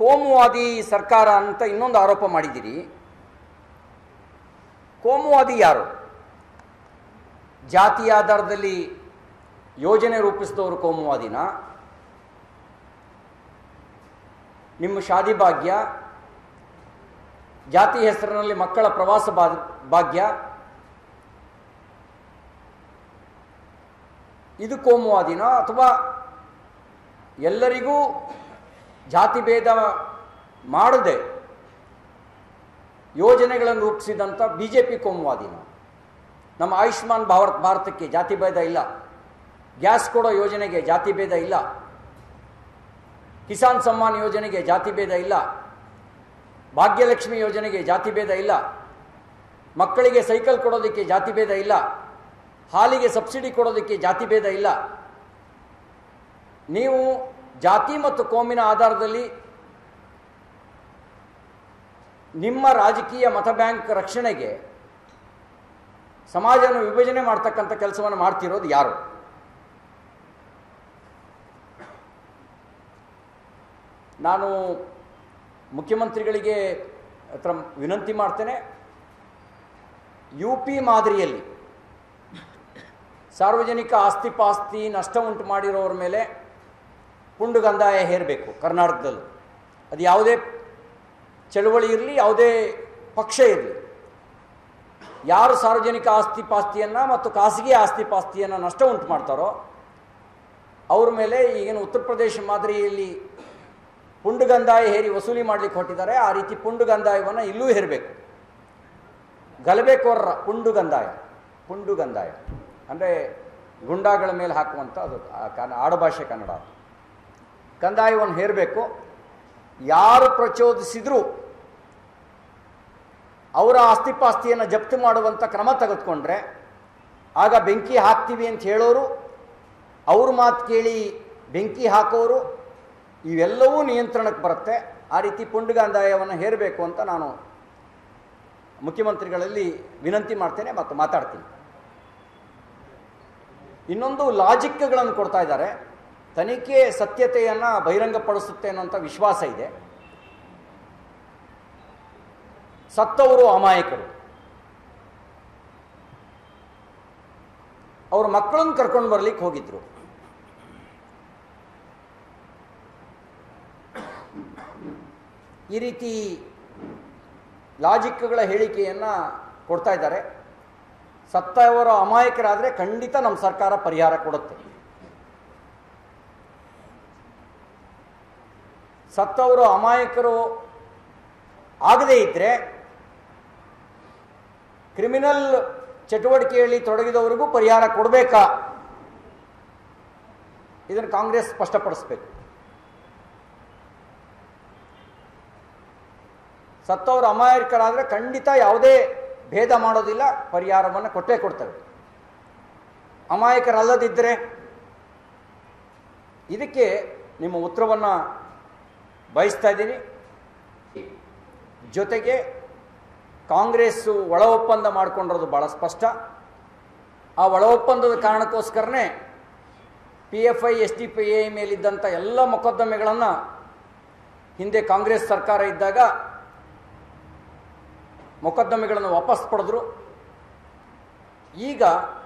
ಕೋಮುವಾದಿ ಸರ್ಕಾರ ಅಂತ ಇನ್ನೊಂದು ಆರೋಪ ಮಾಡಿದ್ದೀರಿ ಕೋಮುವಾದಿ ಯಾರು ಜಾತಿ ಆಧಾರದಲ್ಲಿ ಯೋಜನೆ ರೂಪಿಸಿದವರು ಕೋಮುವಾದಿನ ನಿಮ್ಮ ಶಾದಿ ಭಾಗ್ಯ ಜಾತಿ ಹೆಸರಿನಲ್ಲಿ ಮಕ್ಕಳ ಪ್ರವಾಸ ಬಾ- ಭಾಗ್ಯ ಇದು ಕೋಮುವಾದಿನ ಅಥವಾ ಎಲ್ಲರಿಗೂ ಜಾತಿ ಭೇದ ಮಾಡದೆ ಯೋಜನೆಗಳನ್ನು ರೂಪಿಸಿದಂಥ ಬಿ ಜೆ ಪಿ ಕೋಮುವಾದಿನ ನಮ್ಮ ಆಯುಷ್ಮಾನ್ ಭಾರತ್ ಭಾರತಕ್ಕೆ ಜಾತಿ ಭೇದ ಇಲ್ಲ ಗ್ಯಾಸ್ ಕೊಡೋ ಯೋಜನೆಗೆ ಜಾತಿ ಭೇದ ಇಲ್ಲ ಕಿಸಾನ್ ಸಮ್ಮಾನ್ ಯೋಜನೆಗೆ ಜಾತಿ ಭೇದ ಇಲ್ಲ ಭಾಗ್ಯಲಕ್ಷ್ಮಿ ಯೋಜನೆಗೆ ಜಾತಿ ಭೇದ ಇಲ್ಲ ಮಕ್ಕಳಿಗೆ ಸೈಕಲ್ ಕೊಡೋದಕ್ಕೆ ಜಾತಿ ಭೇದ ಇಲ್ಲ ಹಾಲಿಗೆ ಸಬ್ಸಿಡಿ ಕೊಡೋದಕ್ಕೆ ಜಾತಿ ಭೇದ ಇಲ್ಲ ನೀವು ಜಾತಿ ಮತ್ತು ಕೋಮಿನ ಆಧಾರದಲ್ಲಿ ನಿಮ್ಮ ರಾಜಕೀಯ ಮತ ಬ್ಯಾಂಕ್ ರಕ್ಷಣೆಗೆ ಸಮಾಜನ ವಿಭಜನೆ ಮಾಡ್ತಕ್ಕಂಥ ಕೆಲಸವನ್ನು ಮಾಡ್ತಿರೋದು ಯಾರು ನಾನು ಮುಖ್ಯಮಂತ್ರಿಗಳಿಗೆ ಹತ್ರ ವಿನಂತಿ ಮಾಡ್ತೇನೆ ಯು ಪಿ ಮಾದರಿಯಲ್ಲಿ ಸಾರ್ವಜನಿಕ ಆಸ್ತಿ ಪಾಸ್ತಿ ನಷ್ಟ ಉಂಟು ಮಾಡಿರೋರ ಮೇಲೆ ಪುಂಡು ಕಂದಾಯ ಹೇರಬೇಕು ಕರ್ನಾಟಕದಲ್ಲಿ ಅದು ಯಾವುದೇ ಚಳುವಳಿ ಇರಲಿ ಯಾವುದೇ ಪಕ್ಷ ಇರಲಿ ಯಾರು ಸಾರ್ವಜನಿಕ ಆಸ್ತಿ ಪಾಸ್ತಿಯನ್ನು ಮತ್ತು ಖಾಸಗಿ ಆಸ್ತಿ ಪಾಸ್ತಿಯನ್ನು ನಷ್ಟ ಉಂಟು ಮಾಡ್ತಾರೋ ಅವ್ರ ಮೇಲೆ ಈಗಿನ ಉತ್ತರ ಪ್ರದೇಶ ಮಾದರಿಯಲ್ಲಿ ಪುಂಡು ಕಂದಾಯ ಹೇರಿ ವಸೂಲಿ ಮಾಡಲಿಕ್ಕೆ ಹೊಟ್ಟಿದ್ದಾರೆ ಆ ರೀತಿ ಪುಂಡು ಕಂದಾಯವನ್ನು ಇಲ್ಲೂ ಹೇರಬೇಕು ಗಲಭೆಕೋರರ ಪುಂಡು ಕಂದಾಯ ಪುಂಡು ಕಂದಾಯ ಅಂದರೆ ಗುಂಡಾಗಳ ಮೇಲೆ ಹಾಕುವಂಥ ಅದು ಆ ಕನ್ನ ಆಡುಭಾಷೆ ಕನ್ನಡ ಅದು. ಕಂದಾಯವನ್ನು ಹೇರಬೇಕು ಯಾರು ಪ್ರಚೋದಿಸಿದರೂ ಅವರ ಆಸ್ತಿಪಾಸ್ತಿಯನ್ನು ಜಪ್ತಿ ಮಾಡುವಂಥ ಕ್ರಮ ತೆಗೆದುಕೊಂಡ್ರೆ ಆಗ ಬೆಂಕಿ ಹಾಕ್ತೀವಿ ಅಂತ ಹೇಳೋರು ಅವ್ರ ಮಾತು ಕೇಳಿ ಬೆಂಕಿ ಹಾಕೋರು ಇವೆಲ್ಲವೂ ನಿಯಂತ್ರಣಕ್ಕೆ ಬರುತ್ತೆ ಆ ರೀತಿ ಪುಂಡುಗಾಂದಾಯವನ್ನು ಹೇರಬೇಕು ಅಂತ ನಾನು ಮುಖ್ಯಮಂತ್ರಿಗಳಲ್ಲಿ ವಿನಂತಿ ಮಾಡ್ತೇನೆ ಮತ್ತು ಮಾತಾಡ್ತೀನಿ ಇನ್ನೊಂದು ಲಾಜಿಕ್ಗಳನ್ನು ಕೊಡ್ತಾ ಇದ್ದಾರೆ ತನಿಖೆ ಸತ್ಯತೆಯನ್ನು ಬಹಿರಂಗಪಡಿಸುತ್ತೆ ಅನ್ನೋಂಥ ವಿಶ್ವಾಸ ಇದೆ ಸತ್ತವರು ಅಮಾಯಕರು ಅವ್ರ ಮಕ್ಕಳನ್ನು ಕರ್ಕೊಂಡು ಬರ್ಲಿಕ್ಕೆ ಹೋಗಿದ್ರು ಈ ರೀತಿ ಲಾಜಿಕ್ಗಳ ಹೇಳಿಕೆಯನ್ನು ಕೊಡ್ತಾ ಇದ್ದಾರೆ ಸತ್ತವರು ಅಮಾಯಕರಾದರೆ ಖಂಡಿತ ನಮ್ಮ ಸರ್ಕಾರ ಪರಿಹಾರ ಕೊಡುತ್ತೆ ಸತ್ತವರು ಅಮಾಯಕರು ಆಗದೇ ಇದ್ದರೆ ಕ್ರಿಮಿನಲ್ ಚಟುವಟಿಕೆಯಲ್ಲಿ ತೊಡಗಿದವರಿಗೂ ಪರಿಹಾರ ಕೊಡಬೇಕಾ ಇದನ್ನು ಕಾಂಗ್ರೆಸ್ ಸ್ಪಷ್ಟಪಡಿಸ್ಬೇಕು ಸತ್ತವರು ಅಮಾಯಕರಾದರೆ ಖಂಡಿತ ಯಾವುದೇ ಭೇದ ಮಾಡೋದಿಲ್ಲ ಪರಿಹಾರವನ್ನು ಕೊಟ್ಟೇ ಕೊಡ್ತೇವೆ ಅಮಾಯಕರಲ್ಲದಿದ್ದರೆ ಇದಕ್ಕೆ ನಿಮ್ಮ ಉತ್ತರವನ್ನು ಬಯಸ್ತಾ ಇದ್ದೀನಿ ಜೊತೆಗೆ ಕಾಂಗ್ರೆಸ್ಸು ಒಳ ಒಪ್ಪಂದ ಮಾಡಿಕೊಂಡಿರೋದು ಭಾಳ ಸ್ಪಷ್ಟ ಆ ಒಳ ಒಪ್ಪಂದದ ಕಾರಣಕ್ಕೋಸ್ಕರನೇ P F I S D P I ಮೇಲಿದ್ದಂಥ ಎಲ್ಲ ಮೊಕದ್ದಮೆಗಳನ್ನು ಹಿಂದೆ ಕಾಂಗ್ರೆಸ್ ಸರ್ಕಾರ ಇದ್ದಾಗ ಮೊಕದ್ದಮೆಗಳನ್ನು ವಾಪಸ್ ಪಡೆದ್ರು ಈಗ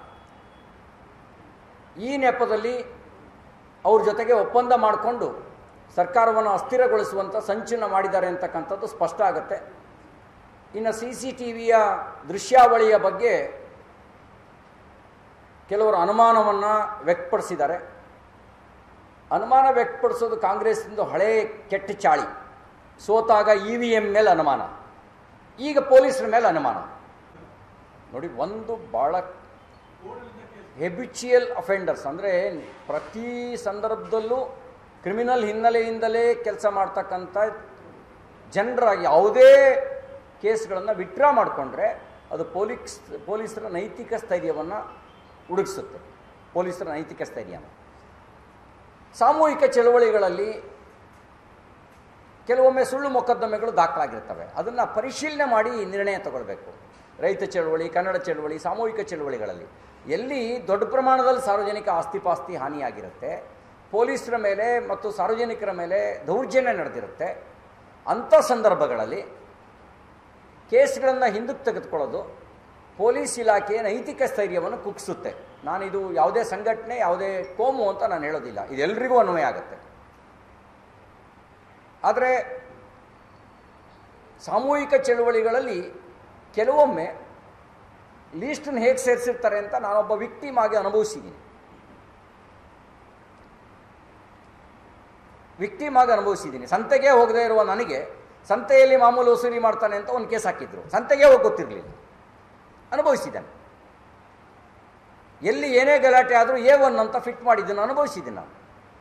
ಈ ನೆಪದಲ್ಲಿ ಅವ್ರ ಜೊತೆಗೆ ಒಪ್ಪಂದ ಮಾಡಿಕೊಂಡು ಸರ್ಕಾರವನ್ನು ಅಸ್ಥಿರಗೊಳಿಸುವಂಥ ಸಂಚನ್ನು ಮಾಡಿದ್ದಾರೆ ಅಂತಕ್ಕಂಥದ್ದು ಸ್ಪಷ್ಟ ಆಗುತ್ತೆ ಇನ್ನು ಸಿ ಸಿ ಟಿ ವಿಯ ದೃಶ್ಯಾವಳಿಯ ಬಗ್ಗೆ ಕೆಲವರು ಅನುಮಾನವನ್ನು ವ್ಯಕ್ತಪಡಿಸಿದ್ದಾರೆ ಅನುಮಾನ ವ್ಯಕ್ತಪಡಿಸೋದು ಕಾಂಗ್ರೆಸ್ಸಿಂದು ಹಳೇ ಕೆಟ್ಟ ಚಾಳಿ ಸೋತಾಗ ಇ ವಿ ಎಮ್ ಮೇಲೆ ಅನುಮಾನ ಈಗ ಪೊಲೀಸರ ಮೇಲೆ ಅನುಮಾನ ನೋಡಿ ಒಂದು ಭಾಳ ಹೆಬಿಚುಯಲ್ ಅಫೆಂಡರ್ಸ್ ಅಂದರೆ ಪ್ರತಿ ಸಂದರ್ಭದಲ್ಲೂ ಕ್ರಿಮಿನಲ್ ಹಿನ್ನೆಲೆಯಿಂದಲೇ ಕೆಲಸ ಮಾಡ್ತಕ್ಕಂಥ ಜನರ ಯಾವುದೇ ಕೇಸ್ಗಳನ್ನು ವಿಡ್ರಾ ಮಾಡಿಕೊಂಡ್ರೆ ಅದು ಪೊಲೀಸ್ ಪೊಲೀಸರ ನೈತಿಕ ಸ್ಥೈರ್ಯವನ್ನು ಉಡುಗಿಸುತ್ತೆ ಪೊಲೀಸರ ನೈತಿಕ ಸ್ಥೈರ್ಯನ ಸಾಮೂಹಿಕ ಚಳವಳಿಗಳಲ್ಲಿ ಕೆಲವೊಮ್ಮೆ ಸುಳ್ಳು ಮೊಕದ್ದಮೆಗಳು ದಾಖಲಾಗಿರ್ತವೆ ಅದನ್ನು ಪರಿಶೀಲನೆ ಮಾಡಿ ನಿರ್ಣಯ ತಗೊಳ್ಬೇಕು ರೈತ ಚಳವಳಿ ಕನ್ನಡ ಚಳವಳಿ ಸಾಮೂಹಿಕ ಚಳವಳಿಗಳಲ್ಲಿ ಎಲ್ಲಿ ದೊಡ್ಡ ಪ್ರಮಾಣದಲ್ಲಿ ಸಾರ್ವಜನಿಕ ಆಸ್ತಿಪಾಸ್ತಿ ಹಾನಿಯಾಗಿರುತ್ತೆ ಪೊಲೀಸರ ಮೇಲೆ ಮತ್ತು ಸಾರ್ವಜನಿಕರ ಮೇಲೆ ದೌರ್ಜನ್ಯ ನಡೆದಿರುತ್ತೆ ಅಂಥ ಸಂದರ್ಭಗಳಲ್ಲಿ ಕೇಸ್ಗಳನ್ನು ಹಿಂದಕ್ಕೆ ತೆಗೆದುಕೊಳ್ಳೋದು ಪೊಲೀಸ್ ಇಲಾಖೆಯ ನೈತಿಕ ಸ್ಥೈರ್ಯವನ್ನು ಕುಗ್ಗಿಸುತ್ತೆ ನಾನಿದು ಯಾವುದೇ ಸಂಘಟನೆ ಯಾವುದೇ ಕೋಮು ಅಂತ ನಾನು ಹೇಳೋದಿಲ್ಲ ಇದು ಎಲ್ರಿಗೂ ಅನ್ವಯ ಆಗುತ್ತೆ ಆದರೆ ಸಾಮೂಹಿಕ ಚಳುವಳಿಗಳಲ್ಲಿ ಕೆಲವೊಮ್ಮೆ ಲೀಸ್ಟನ್ನು ಹೇಗೆ ಸೇರಿಸಿರ್ತಾರೆ ಅಂತ ನಾನೊಬ್ಬ ವಿಕ್ಟಿಮ್ ಆಗಿ ಅನುಭವಿಸಿದ್ದೀನಿ ವಿಕ್ಟಿಮ್ ಆಗಿ ಅನುಭವಿಸಿದ್ದೀನಿ ಸಂತೆಗೆ ಹೋಗದೇ ಇರುವ ನನಗೆ ಸಂತೆಯಲ್ಲಿ ಮಾಮೂಲು ವಸೂಲಿ ಮಾಡ್ತಾನೆ ಅಂತ ಒಂದು ಕೇಸ್ ಹಾಕಿದ್ರು ಸಂತೆಗೆ ಹೋಗಿ ಗೊತ್ತಿರಲಿಲ್ಲ ಅನುಭವಿಸಿದ್ದಾನೆ ಎಲ್ಲಿ ಏನೇ ಗಲಾಟೆ ಆದರೂ ಎ ಒನ್ ಅಂತ ಫಿಟ್ ಮಾಡಿದ್ದನ್ನು ಅನುಭವಿಸಿದ್ದೀನಿ ನಾನು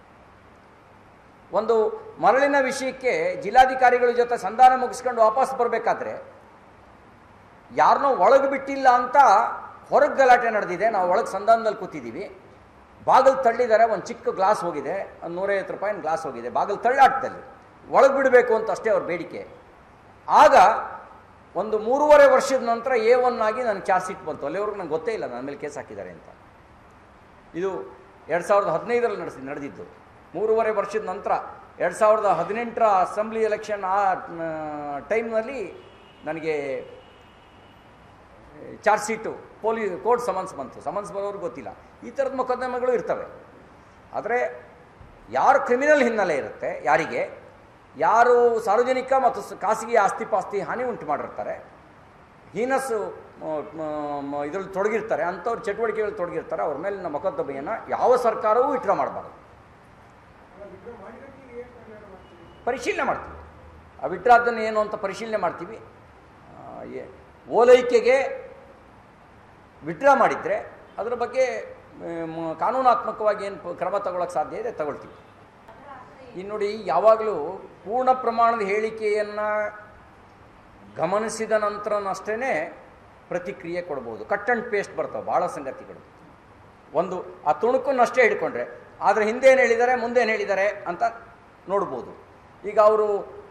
ಒಂದು ಮರಳಿನ ವಿಷಯಕ್ಕೆ ಜಿಲ್ಲಾಧಿಕಾರಿಗಳ ಜೊತೆ ಸಂಧಾನ ಮುಗಿಸ್ಕೊಂಡು ವಾಪಸ್ ಬರಬೇಕಾದ್ರೆ ಯಾರನ್ನೋ ಒಳಗೆ ಬಿಟ್ಟಿಲ್ಲ ಅಂತ ಹೊರಗೆ ಗಲಾಟೆ ನಡೆದಿದೆ ನಾವು ಒಳಗೆ ಸಂಧಾನದಲ್ಲಿ ಕೂತಿದ್ದೀವಿ ಬಾಗಿಲು ತಳ್ಳಿದ್ದಾರೆ ಒಂದು ಚಿಕ್ಕ ಗ್ಲಾಸ್ ಹೋಗಿದೆ ಒಂದು ನೂರೈವತ್ತು ರೂಪಾಯಿನ ಗ್ಲಾಸ್ ಹೋಗಿದೆ ಬಾಗಿಲು ತಳ್ಳಾಟದಲ್ಲಿ ಒಳಗೆ ಬಿಡಬೇಕು ಅಂತ ಅಷ್ಟೇ ಅವ್ರ ಬೇಡಿಕೆ ಆಗ ಒಂದು ಮೂರುವರೆ ವರ್ಷದ ನಂತರ ಎ ಒನ್ ಆಗಿ ನನಗೆ ಚಾರ್ಜ್ ಶೀಟ್ ಬಂತು ಅಲ್ಲಿವರೆಗೂ ನಂಗೆ ಗೊತ್ತೇ ಇಲ್ಲ ನನ್ನ ಮೇಲೆ ಕೇಸ್ ಹಾಕಿದ್ದಾರೆ ಅಂತ ಇದು ಎರಡು ಸಾವಿರದ ಹದಿನೈದರಲ್ಲಿ ನಡೆಸಿ ನಡೆದಿದ್ದು ಮೂರುವರೆ ವರ್ಷದ ನಂತರ ಎರಡು ಸಾವಿರದ ಹದಿನೆಂಟರ ಅಸೆಂಬ್ಲಿ ಎಲೆಕ್ಷನ್ ಆ ಟೈಮ್ನಲ್ಲಿ ನನಗೆ charge sheet police court summons ಬಂತು ಸಮನ್ಸ್ ಬರೋರು ಗೊತ್ತಿಲ್ಲ ಈ ಥರದ ಮೊಕದ್ದಮೆಗಳು ಇರ್ತವೆ ಆದರೆ ಯಾರು ಕ್ರಿಮಿನಲ್ ಹಿನ್ನೆಲೆ ಇರುತ್ತೆ ಯಾರಿಗೆ ಯಾರು ಸಾರ್ವಜನಿಕ ಮತ್ತು ಸ- ಖಾಸಗಿ ಆಸ್ತಿ ಪಾಸ್ತಿ ಹಾನಿ ಉಂಟು ಮಾಡಿರ್ತಾರೆ ಹೀನಸ್ಸು ಇದರಲ್ಲಿ ತೊಡಗಿರ್ತಾರೆ ಅಂಥವ್ರು ಚಟುವಟಿಕೆಗಳು ತೊಡಗಿರ್ತಾರೆ ಅವ್ರ ಮೇಲಿನ ಮೊಕದ್ದಮೆಯನ್ನು ಯಾವ ಸರ್ಕಾರವೂ ವಿಡ್ರಾ ಮಾಡಬಾರ್ದು ಪರಿಶೀಲನೆ ಮಾಡ್ತೀವಿ ಆ ವಿಡ್ರಾದನ್ನು ಏನು ಅಂತ ಪರಿಶೀಲನೆ ಮಾಡ್ತೀವಿ ಆ, ಏ- ಓಲೈಕೆಗೆ ವಿಡ್ರಾ ಮಾಡಿದರೆ ಅದರ ಬಗ್ಗೆ ಮ್, ಕಾನೂನಾತ್ಮಕವಾಗಿ ಏನು ಕ್ರಮ ತಗೊಳ್ಳೋಕೆ ಸಾಧ್ಯ ಇದೆ ತಗೊಳ್ತೀವಿ ಇನ್ನು ನೋಡಿ ಯಾವಾಗಲೂ ಪೂರ್ಣ ಪ್ರಮಾಣದ ಹೇಳಿಕೆಯನ್ನು ಗಮನಿಸಿದ ನಂತರನಷ್ಟೇ ಪ್ರತಿಕ್ರಿಯೆ ಕೊಡ್ಬೋದು ಕಟ್ ಆ್ಯಂಡ್ ಪೇಸ್ಟ್ ಬರ್ತವೆ ಭಾಳ ಸಂಗತಿಗಳು ಒಂದು ಆ ತುಣುಕನ್ನಷ್ಟೇ ಹಿಡ್ಕೊಂಡ್ರೆ ಆದರೆ ಹಿಂದೆ ಏನು ಹೇಳಿದ್ದಾರೆ ಮುಂದೆ ಏನು ಹೇಳಿದ್ದಾರೆ ಅಂತ ನೋಡ್ಬೋದು ಈಗ ಅವರು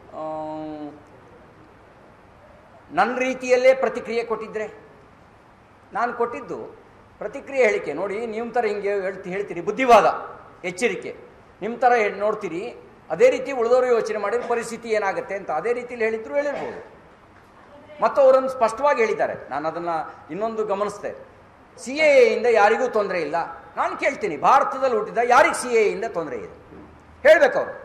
ನನ್ನ ರೀತಿಯಲ್ಲೇ ಪ್ರತಿಕ್ರಿಯೆ ಕೊಟ್ಟಿದ್ದರೆ ನಾನು ಕೊಟ್ಟಿದ್ದು ಪ್ರತಿಕ್ರಿಯೆ ಹೇಳಿಕೆ ನೋಡಿ ನಿಮ್ಮ ಥರ ಹಿಂಗೆ ಹೇಳ್ತಿ ಹೇಳ್ತೀರಿ ಬುದ್ಧಿವಾದ ಎಚ್ಚರಿಕೆ ನಿಮ್ಮ ಥರ ಹೇಳ್- ನೋಡ್ತೀರಿ ಅದೇ ರೀತಿ ಉಳಿದವರು ಯೋಚನೆ ಮಾಡಿದ್ರೆ ಪರಿಸ್ಥಿತಿ ಏನಾಗುತ್ತೆ ಅಂತ ಅದೇ ರೀತಿಯಲ್ಲಿ ಹೇಳಿದ್ರು ಹೇಳಿರ್ಬೋದು ಮತ್ತು ಅವರನ್ನು ಸ್ಪಷ್ಟವಾಗಿ ಹೇಳಿದ್ದಾರೆ ನಾನು ಅದನ್ನು ಇನ್ನೊಂದು ಗಮನಿಸಿದೆ ಸಿ ಎ ಇಂದ ಯಾರಿಗೂ ತೊಂದರೆ ಇಲ್ಲ ನಾನು ಕೇಳ್ತೀನಿ ಭಾರತದಲ್ಲಿ ಹುಟ್ಟಿದ ಯಾರಿಗೆ ಸಿ ಎ ಇಂದ ತೊಂದರೆ ಇದೆ ಹೇಳಬೇಕು ಅವರು